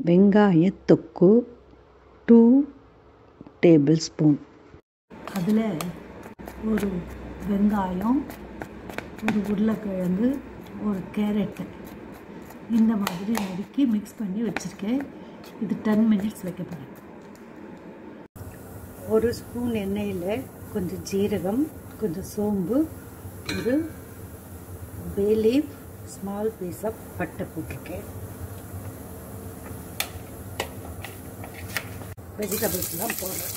வெங்காய தொக்கு two table spoon அதில் ஒரு வெங்காயம் ஒரு உருளைக்கிழங்கு ஒரு கேரட்டு இந்த மாதிரி நறுக்கி மிக்ஸ் பண்ணி வச்சுருக்கேன் இது டென் மினிட்ஸ் வைக்க போகிறேன் ஒரு ஸ்பூன் எண்ணெயில் கொஞ்சம் ஜீரகம் கொஞ்சம் சோம்பு ஒரு பேலீஃப் ஸ்மால் பீஸ் ஆஃப் பட்டை போட்டிருக்கேன் வெஜிடபிள்ஸ்லாம் போடுறேன்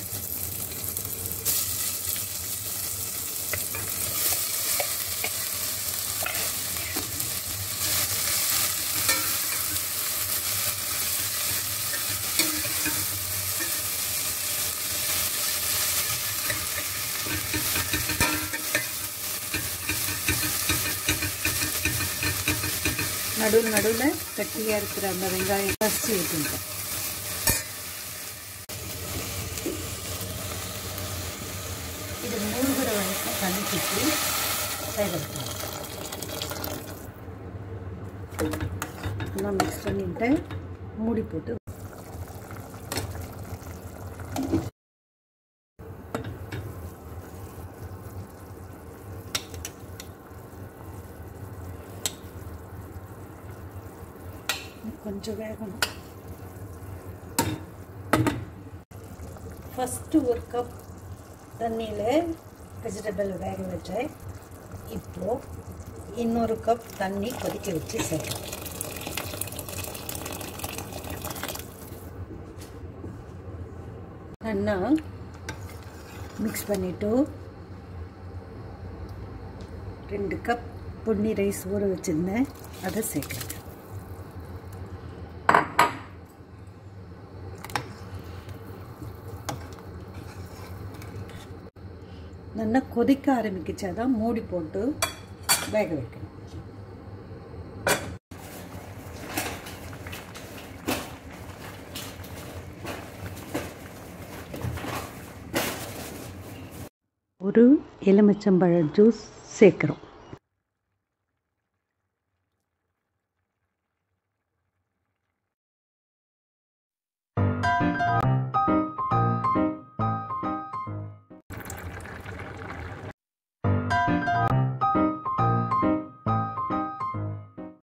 நடுவில் நடுவில் கட்டியாக இருக்கிற அந்த வெங்காயம் ஃபஸ்ட்டு ஊற்றுங்க இது மூழ்கிற வரைக்கும் கணக்கிட்டு வேகட்டும் எல்லாம் மிக்ஸ் பண்ணிட்டு மூடி போட்டு கொஞ்சம் வேகணும் ஃபஸ்ட்டு ஒரு கப் தண்ணியில் வெஜிடபிள் வேக வச்சேன் இப்போது இன்னொரு கப் தண்ணி கொதிக்க வச்சு சேர்க்கலாம் நல்லா மிக்ஸ் பண்ணிவிட்டு ரெண்டு கப் பொன்னி ரைஸ் ஊற வச்சுருந்தேன் அதை சேர்க்குறேன் நல்லா கொதிக்க ஆரம்பிக்கிச்சா தான் மூடி போட்டு வேக வைக்கணும் ஒரு எலுமிச்சம்பழ ஜூஸ் சேர்க்குறோம்